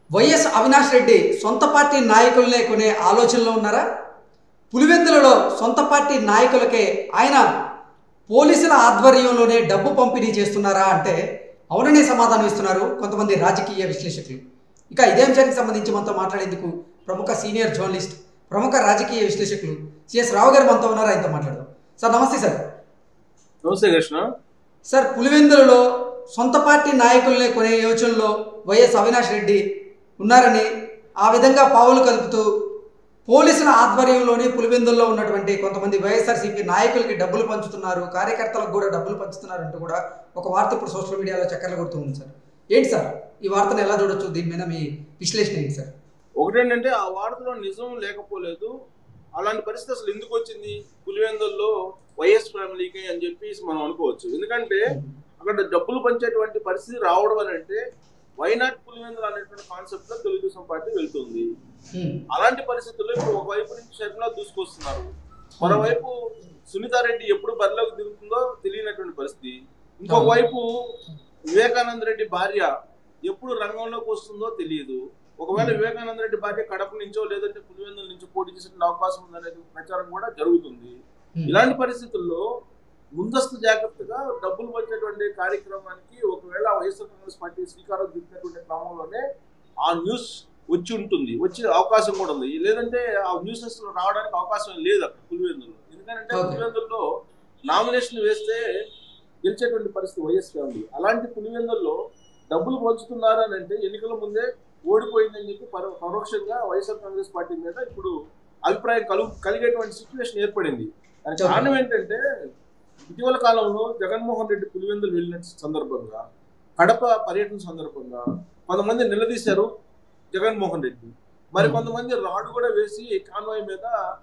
YS Avinash Reddy సొంత party నాయకులనే కొనే ఆలోచనలో ఉన్నారా పులివెందులలో సొంత పార్టీ నాయకులకే ఆయన పోలీసుల ఆధ్వర్యంలోనే డబ్బు పంపిణీ చేస్తున్నారా అంటే అవుననే సమాధానం ఇస్తున్నారు కొంతమంది రాజకీయ విశ్లేషకులు ఇక ఇదే అంశానికి సంబంధించి మనతో మాట్లాడేందుకు ప్రముఖ సీనియర్ జర్నలిస్ట్ ప్రముఖ రాజకీయ విశ్లేషకులు సిఎస్ రావు గారు మనతో ఉన్నారు ఆయనతో మాట్లాడదాం సార్ నమస్తే సార్ నమస్తే కృష్ణ సార్ పులివెందులలో సొంత పార్టీ నాయకులనే కొనే యోచనలో వైఎస్ అవినాష్ రెడ్డి ఉన్నారని ఆ విధంగా పావులు కలుపుతూ పోలీసుల ఆధ్వర్యంలోనే పులివెందుల్లో ఉన్నటువంటి కొంతమంది వైఎస్ఆర్సీపీ నాయకులకి డబ్బులు పంచుతున్నారు కార్యకర్తలకు కూడా డబ్బులు పంచుతున్నారు అంటూ కూడా ఒక వార్త ఇప్పుడు సోషల్ మీడియాలో చక్కర్లు కొడుతుంది సార్ ఏంటి సార్ ఈ వార్తను ఎలా చూడొచ్చు దీని మీద మీ విశ్లేషణ ఏంటి సార్ ఒకటేంటంటే ఆ వార్తలో నిజం లేకపోలేదు అలాంటి పరిస్థితి అసలు ఎందుకు వచ్చింది పులివెందుల్లో వైఎస్ ఫ్యామిలీకి అని చెప్పి మనం అనుకోవచ్చు ఎందుకంటే అక్కడ డబ్బులు పంచేటువంటి పరిస్థితి రావడం అని అంటే వైనాట్ పులివెందులు అనేటువంటి కాన్సెప్ట్ లో తెలుగుదేశం పార్టీ వెళ్తుంది హ్మ్. అలాంటి పరిస్థితుల్లో ఇప్పుడు ఒకవైపు నుంచి షర్మిలా దూసుకొస్తున్నారు మరోవైపు సునీతారెడ్డి ఎప్పుడు బరిలోకి దిగుతుందో తెలియనటువంటి పరిస్థితి ఇంకొక వైపు వివేకానంద రెడ్డి భార్య ఎప్పుడు రంగంలోకి వస్తుందో తెలియదు ఒకవేళ వివేకానంద రెడ్డి భార్య కడప నుంచో లేదంటే పులివెందుల నుంచో పోటీ చేసే అవకాశం ఉందనేది ప్రచారం కూడా జరుగుతుంది హ్మ్. ఇలాంటి పరిస్థితుల్లో ముందస్తు జాగ్రత్తగా డబ్బులు పంచేటువంటి కార్యక్రమానికి ఒకవేళ వైఎస్ఆర్ కాంగ్రెస్ పార్టీ శ్రీకారం చుట్టినటువంటి క్రమంలోనే ఆ న్యూస్ వచ్చి ఉంటుంది వచ్చే అవకాశం కూడా ఉంది లేదంటే ఆ న్యూస్ అసలు రావడానికి అవకాశం లేదు అక్కడ పులివెందులో ఎందుకంటే Okay. పులివెందుల్లో నామినేషన్ వేస్తే గెలిచేటువంటి పరిస్థితి వైఎస్ ఫ్యామిలీ అలాంటి పులివెందుల్లో డబ్బులు పంచుతున్నారు అని అంటే ఎన్నికల ముందే ఓడిపోయిందని చెప్పి పరో- పరోక్షంగా వైఎస్ఆర్ కాంగ్రెస్ పార్టీ మీద ఇప్పుడు అభిప్రాయం కలుగు కలిగేటువంటి సిచ్యువేషన్ ఏర్పడింది దానికి Okay. కారణం ఏంటంటే ఇటీవల కాలంలో జగన్మోహన్ రెడ్డి పులివెందులు వెళ్ళిన సందర్భంగా కడప పర్యటన సందర్భంగా కొంతమంది నిలదీశారు జగన్మోహన్ రెడ్డి మరి కొంతమంది రాడు కూడా వేసి కాన్వాయ్ మీద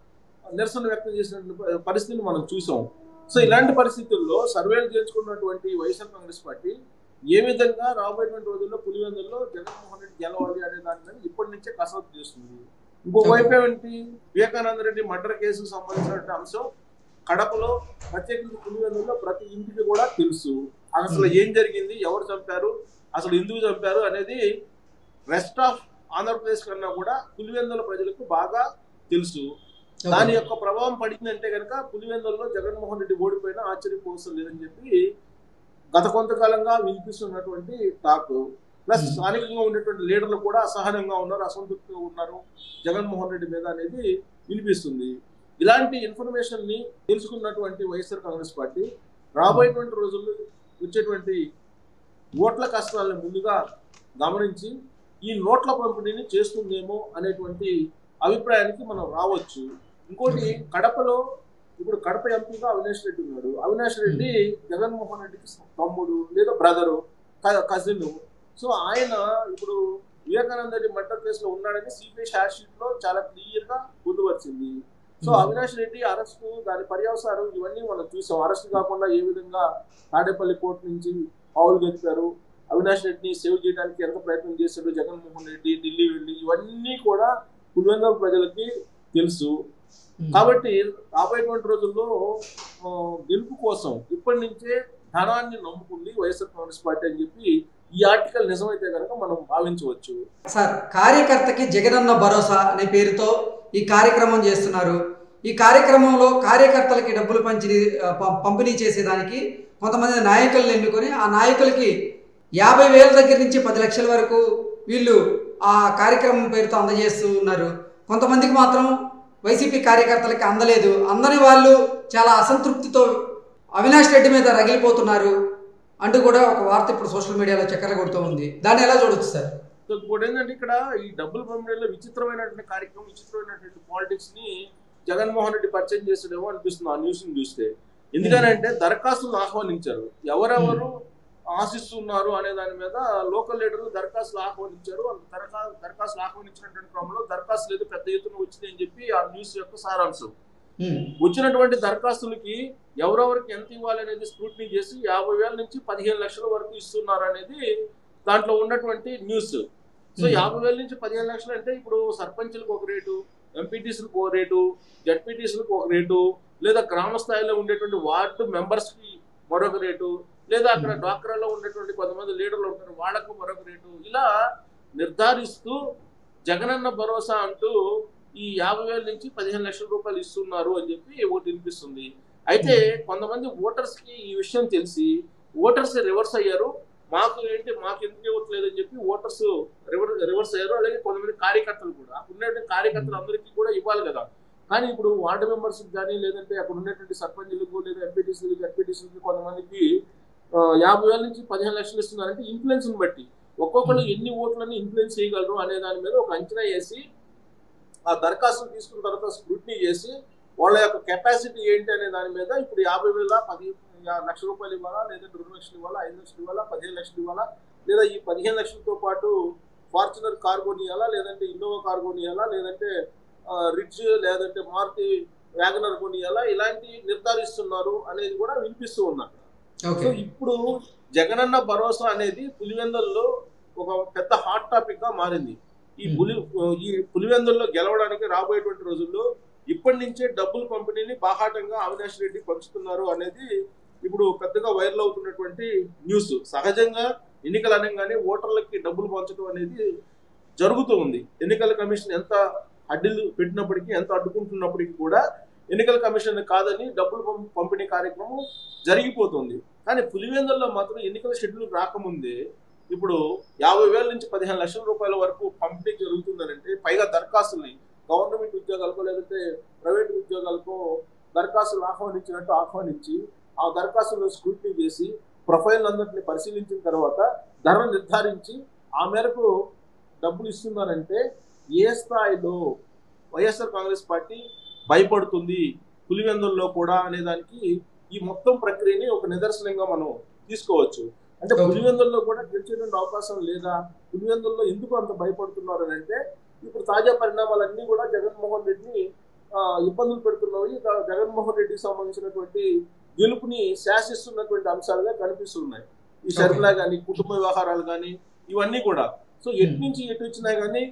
నిరసన వ్యక్తం చేసిన పరిస్థితిని మనం చూసాం సో ఇలాంటి పరిస్థితుల్లో సర్వేలు చేర్చుకున్నటువంటి వైఎస్ఆర్ కాంగ్రెస్ పార్టీ ఏ విధంగా రాబోయేటువంటి రోజుల్లో పులివెందుల్లో జగన్మోహన్ రెడ్డి గెలవాలి అనే దాని మీద ఇప్పటి నుంచే కసరత్తు చేస్తుంది ఇంకొక వైపు ఏంటి వివేకానంద రెడ్డి మర్డర్ కేసుకు సంబంధించిన అంశం కడపలో ప్రత్యేకించి పులివెందుల్లో ప్రతి ఇంటికి కూడా తెలుసు అసలు ఏం జరిగింది ఎవరు చంపారు అసలు ఎందుకు చంపారు అనేది రెస్ట్ ఆఫ్ ఆంధ్రప్రదేశ్ కన్నా కూడా పులివెందుల ప్రజలకు బాగా తెలుసు దాని యొక్క ప్రభావం పడిందంటే కనుక పులివెందుల్లో జగన్మోహన్ రెడ్డి ఓడిపోయినా ఆశ్చర్యపోవసం లేదని చెప్పి గత కొంతకాలంగా వినిపిస్తున్నటువంటి టాక్ ప్లస్ Hmm. స్థానికంగా ఉండేటువంటి లీడర్లు కూడా అసహనంగా ఉన్నారు అసంతృప్తిగా ఉన్నారు జగన్మోహన్ రెడ్డి మీద అనేది వినిపిస్తుంది ఇలాంటి ఇన్ఫర్మేషన్ ని తెలుసుకున్నటువంటి వైఎస్ఆర్ కాంగ్రెస్ పార్టీ రాబోయేటువంటి రోజుల్లో వచ్చేటువంటి ఓట్ల కష్టాలను ముందుగా గమనించి ఈ నోట్ల పంపిణీని చేస్తుందేమో అనేటువంటి అభిప్రాయానికి మనం రావచ్చు ఇంకోటి కడపలో ఇప్పుడు కడప ఎంపీగా అవినాష్ రెడ్డి ఉన్నాడు అవినాష్ రెడ్డి జగన్మోహన్ రెడ్డికి తమ్ముడు లేదా బ్రదరు కజిన్ సో ఆయన ఇప్పుడు వివేకానంద రెడ్డి మర్డర్ కేసులో ఉన్నాడని సిబిఐ షార్ట్ షీట్ లో చాలా క్లియర్ గా పొందుపరిచింది so Hmm. Avinash Reddy arrest దాని పర్యవసానం ఇవన్నీ మనం చూసాం అరెస్ట్ కాకుండా ఏ విధంగా తాడేపల్లి కోర్టు నుంచి పావులు గెలిపారు అవినాష్ రెడ్డిని సేవ్ చేయడానికి ఎంత ప్రయత్నం చేశాడు జగన్మోహన్ రెడ్డి ఢిల్లీ వెళ్ళి ఇవన్నీ కూడా పులివెందుల ప్రజలకి తెలుసు హ్మ్. కాబట్టి రాబోయేటువంటి రోజుల్లో ఆ, గెలుపు కోసం ఇప్పటి నుంచే ధనాన్ని నమ్ముకుంది వైఎస్ఆర్ కాంగ్రెస్ పార్టీ అని చెప్పి ఈ ఆర్టికల్ నిజమైతే కనుక మనం భావించవచ్చు సార్ కార్యకర్తకి జగనన్న భరోసా అనే పేరుతో ఈ కార్యక్రమం చేస్తున్నారు ఈ కార్యక్రమంలో కార్యకర్తలకి డబ్బులు పంచి ప- పంపిణీ చేసేదానికి కొంతమంది నాయకులను ఎన్నుకొని ఆ నాయకులకి యాభై వేల దగ్గర నుంచి పది లక్షల వరకు వీళ్ళు ఆ కార్యక్రమం పేరుతో అందజేస్తూ ఉన్నారు కొంతమందికి మాత్రం వైసీపీ కార్యకర్తలకి అందలేదు అందని వాళ్ళు చాలా అసంతృప్తితో అవినాష్ రెడ్డి మీద రగిలిపోతున్నారు అంటూ కూడా ఒక వార్త ఇప్పుడు సోషల్ మీడియాలో చక్కర్లు కొడుతూ ఉంది దాన్ని ఎలా చూడొచ్చు సార్ సో ఇంకోటి ఏంటంటే ఇక్కడ ఈ డబ్బులు పంపిణీలో విచిత్రమైనటువంటి కార్యక్రమం విచిత్రమైనటువంటి పాలిటిక్స్ ని జగన్మోహన్ రెడ్డి పరిచయం చేసాడేమో అనిపిస్తుంది ఆ న్యూస్ ని చూస్తే ఎందుకనంటే దరఖాస్తులను ఆహ్వానించారు ఎవరెవరు ఆశిస్తున్నారు అనే దాని మీద లోకల్ లీడర్లు దరఖాస్తులు ఆహ్వానించారు ఆ దరఖా దరఖాస్తులు ఆహ్వానించినటువంటి క్రమంలో దరఖాస్తులు ఏదో పెద్ద ఎత్తున వచ్చింది అని చెప్పి ఆ న్యూస్ యొక్క సారాంశం హ్మ్. వచ్చినటువంటి దరఖాస్తులకి ఎవరెవరికి ఎంత ఇవ్వాలి అనేది స్క్రూటినీ చేసి యాభై వేల నుంచి పదిహేను లక్షల వరకు ఇస్తున్నారు అనేది దాంట్లో ఉన్నటువంటి న్యూస్ సో Hmm. యాభై వేల నుంచి పదిహేను లక్షలు అంటే ఇప్పుడు సర్పంచులకు ఒక రేటు ఎంపీటీసీలకు ఒక రేటు జడ్పీటీసీలకు ఒక రేటు లేదా గ్రామ స్థాయిలో ఉండేటువంటి వార్డు మెంబర్స్ కి మరొక రేటు లేదా అక్కడ డ్వాక్రాలో ఉండేటువంటి కొంతమంది లీడర్లు ఉంటారు వాళ్ళకు మరొక రేటు ఇలా నిర్ధారిస్తూ జగనన్న భరోసా అంటూ ఈ యాభై వేల నుంచి పదిహేను లక్షల రూపాయలు ఇస్తున్నారు అని చెప్పి ఒకటి వినిపిస్తుంది అయితే కొంతమంది ఓటర్స్ కి ఈ విషయం తెలిసి ఓటర్స్ రివర్స్ అయ్యారు మాకు ఏంటి మాకు ఎందుకు ఇవ్వట్లేదు అని చెప్పి ఓటర్స్ రివర్ రివర్స్ అయ్యారు అలాగే కొంతమంది కార్యకర్తలు కూడా అక్కడ ఉన్నటువంటి కార్యకర్తలు అందరికీ కూడా ఇవ్వాలి కదా కానీ ఇప్పుడు వార్డు మెంబర్స్ కానీ లేదంటే అక్కడ ఉన్నటువంటి సర్పంచులకు లేదా ఎంపీటీసీలకు ఎంపీటీసీలకు కొంతమందికి ఆ, యాభై వేల నుంచి పదిహేను లక్షలు ఇస్తున్నారంటే ఇన్ఫ్లుయెన్స్ బట్టి ఒక్కొక్కరు ఎన్ని ఓట్లని ఇన్ఫ్లుయెన్స్ చేయగలరు అనే దాని మీద ఒక అంచనా వేసి ఆ దరఖాస్తులు తీసుకున్న తర్వాత స్క్రూటినీ చేసి వాళ్ళ యొక్క కెపాసిటీ ఏంటి అనే దాని మీద ఇప్పుడు యాభై వేల పది యా- లక్ష రూపాయలు ఇవ్వాలా లేదంటే రెండు లక్షలు ఇవ్వాలా ఐదు లక్షలు ఇవ్వాలా పదిహేను లక్షలు ఇవ్వాలా లేదా ఈ పదిహేను లక్షలతో పాటు ఫార్చునర్ కార్ కొనియాలా లేదంటే ఇన్నోవా కార్ కొనియాలా లేదంటే ఆ, రిడ్జ్ లేదంటే మారుతి వ్యాగనర్ కొనియాలా ఇలాంటి నిర్ధారిస్తున్నారు అనేది కూడా వినిపిస్తూ ఉంది అక్కడ ఓకే సో ఇప్పుడు జగనన్న భరోసా అనేది పులివెందుల్లో ఒక పెద్ద హాట్ టాపిక్ గా మారింది ఈ Hmm. పులి ఈ పులివెందుల్లో గెలవడానికి రాబోయేటువంటి రోజుల్లో ఇప్పటి నుంచే డబ్బుల పంపిణీని బాహాటంగా అవినాష్ రెడ్డి పంచుతున్నారు అనేది ఇప్పుడు పెద్దగా వైరల్ అవుతున్నటువంటి న్యూస్ సహజంగా ఎన్నికలు అనగానే ఓటర్లకి డబ్బులు పంచడం అనేది జరుగుతూ ఉంది ఎన్నికల కమిషన్ ఎంత అడ్డులు పెట్టినప్పటికీ ఎంత అడ్డుకుంటున్నప్పటికీ కూడా ఎన్నికల కమిషన్ కాదని డబ్బులు పం- పంపిణీ కార్యక్రమం జరిగిపోతుంది కానీ పులివెందుల్లో మాత్రం ఎన్నికల షెడ్యూల్ రాకముందే ఇప్పుడు యాభై వేల నుంచి పదిహేను లక్షల రూపాయల వరకు పంపిణీ జరుగుతుందనంటే పైగా దరఖాస్తుల్ని గవర్నమెంట్ ఉద్యోగాలకో లేదంటే ప్రైవేట్ ఉద్యోగాలకో దరఖాస్తులు ఆహ్వానించినట్టు ఆహ్వానించి ఆ దరఖాస్తులను స్క్రూటినీ చేసి ప్రొఫైల్ అందరిని పరిశీలించిన తర్వాత ధర నిర్ధారించి ఆ మేరకు డబ్బులు ఇస్తున్నారంటే ఏ స్థాయిలో వైఎస్ఆర్ కాంగ్రెస్ పార్టీ భయపడుతుంది పులివెందుల్లో కూడా అనే దానికి ఈ మొత్తం ప్రక్రియని ఒక నిదర్శనంగా మనం తీసుకోవచ్చు అంటే Okay. పులివెందుల్లో కూడా గెలిచేటువంటి అవకాశం లేదా పులివెందుల్లో ఎందుకు అంత భయపడుతున్నారు అని అంటే ఇప్పుడు తాజా పరిణామాలన్నీ కూడా జగన్మోహన్ రెడ్డిని ఆ, ఇబ్బందులు పెడుతున్నాయి దా- జగన్మోహన్ రెడ్డికి సంబంధించినటువంటి గెలుపుని శాసిస్తున్నటువంటి అంశాలుగా కనిపిస్తున్నాయి ఈ షర్మిల కానీ కుటుంబ వ్యవహారాలు కానీ ఇవన్నీ కూడా సో ఎటు నుంచి ఎటు వచ్చినా కానీ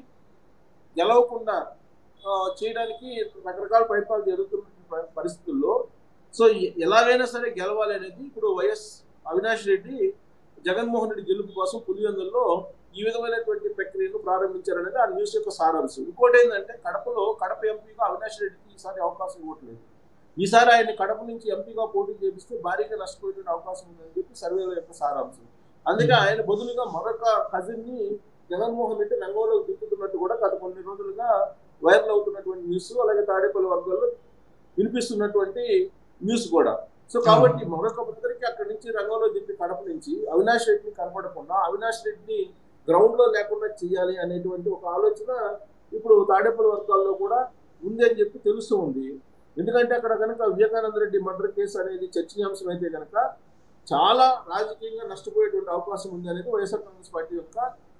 గెలవకుండా ఆ, చేయడానికి రకరకాల ప్రయత్నాలు జరుగుతున్న ప- పరిస్థితుల్లో సో ఎ- ఎలాగైనా సరే గెలవాలి అనేది ఇప్పుడు వైఎస్ అవినాష్ రెడ్డి జగన్మోహన్ రెడ్డి గెలుపు కోసం పులివెందుల్లో ఈ విధమైనటువంటి ప్రక్రియను ప్రారంభించారనేది ఆ న్యూస్ యొక్క సారాంశం ఇంకోటి ఏంటంటే కడపలో కడప ఎంపీగా అవినాష్ రెడ్డికి ఈసారి అవకాశం ఇవ్వట్లేదు ఈసారి ఆయన కడప నుంచి ఎంపీగా పోటీ చేపిస్తే భారీగా నష్టపోయే అవకాశం ఉందని చెప్పి సర్వేల యొక్క సారాంశం అందుకే ఆయన బదులుగా మరొక కజిన్ ని జగన్మోహన్ రెడ్డి రంగంలోకి దింపుతున్నట్టు కూడా గత కొన్ని రోజులుగా వైరల్ అవుతున్నటువంటి న్యూస్ అలాగే తాడేపల్లి వర్గాల్లో వినిపిస్తున్నటువంటి న్యూస్ కూడా సో కాబట్టి మరొక బ్రదర్కి అక్కడి నుంచి రంగంలో దింపి కడప నుంచి అవినాష్ రెడ్డిని కనపడకుండా అవినాష్ రెడ్డిని గ్రౌండ్ లో లేకుండా చేయాలి అనేటువంటి ఒక ఆలోచన ఇప్పుడు తాడేపల్లి వర్గాల్లో కూడా ఉంది అని చెప్పి తెలుస్తూ ఉంది ఎందుకంటే అక్కడ కనుక వివేకానంద రెడ్డి మర్డర్ కేసు అనేది చర్చనీయాంశం అయితే కనుక చాలా రాజకీయంగా నష్టపోయేటువంటి అవకాశం ఉంది అనేది వైఎస్ఆర్ కాంగ్రెస్ పార్టీ యొక్క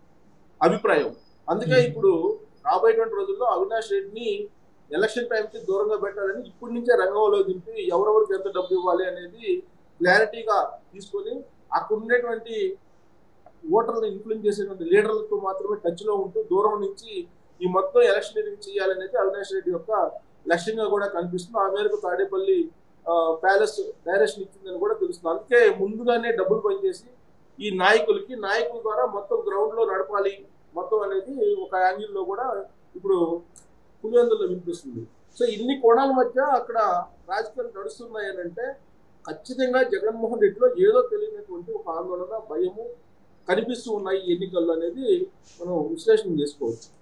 అభిప్రాయం అందుకే Hmm. ఇప్పుడు రాబోయేటువంటి రోజుల్లో అవినాష్ రెడ్డిని ఎలక్షన్ టైంకి దూరంగా పెట్టాలని ఇప్పటి నుంచే రంగంలో దింపి ఎవరెవరికి ఎంత డబ్బు ఇవ్వాలి అనేది క్లారిటీగా తీసుకొని అక్కడ ఉండేటువంటి ఓటర్లను ఇన్ఫ్లుయెన్స్ చేసేటువంటి లీడర్లతో మాత్రమే టచ్లో ఉంటూ దూరం నుంచి ఈ మొత్తం ఎలక్షనీరింగ్ చేయాలనేది అవినాష్ రెడ్డి యొక్క లక్ష్యంగా కూడా కనిపిస్తుంది ఆ మేరకు తాడేపల్లి ప్యాలెస్ డైరెక్షన్ ఇచ్చిందని కూడా తెలుస్తుంది అందుకే ముందుగానే డబ్బులు పనిచేసి ఈ నాయకులకి నాయకుల ద్వారా మొత్తం గ్రౌండ్ లో నడపాలి మొత్తం అనేది ఒక యాంగిల్లో కూడా ఇప్పుడు పులివెందుల్లో వినిపిస్తుంది సో ఇన్ని కోణాల మధ్య అక్కడ రాజకీయాలు నడుస్తున్నాయి అని అంటే ఖచ్చితంగా జగన్మోహన్ రెడ్డిలో ఏదో తెలియనటువంటి ఒక ఆందోళన భయము కనిపిస్తూ ఉన్నాయి ఈ ఎన్నికల్లో అనేది మనం విశ్లేషణ చేసుకోవచ్చు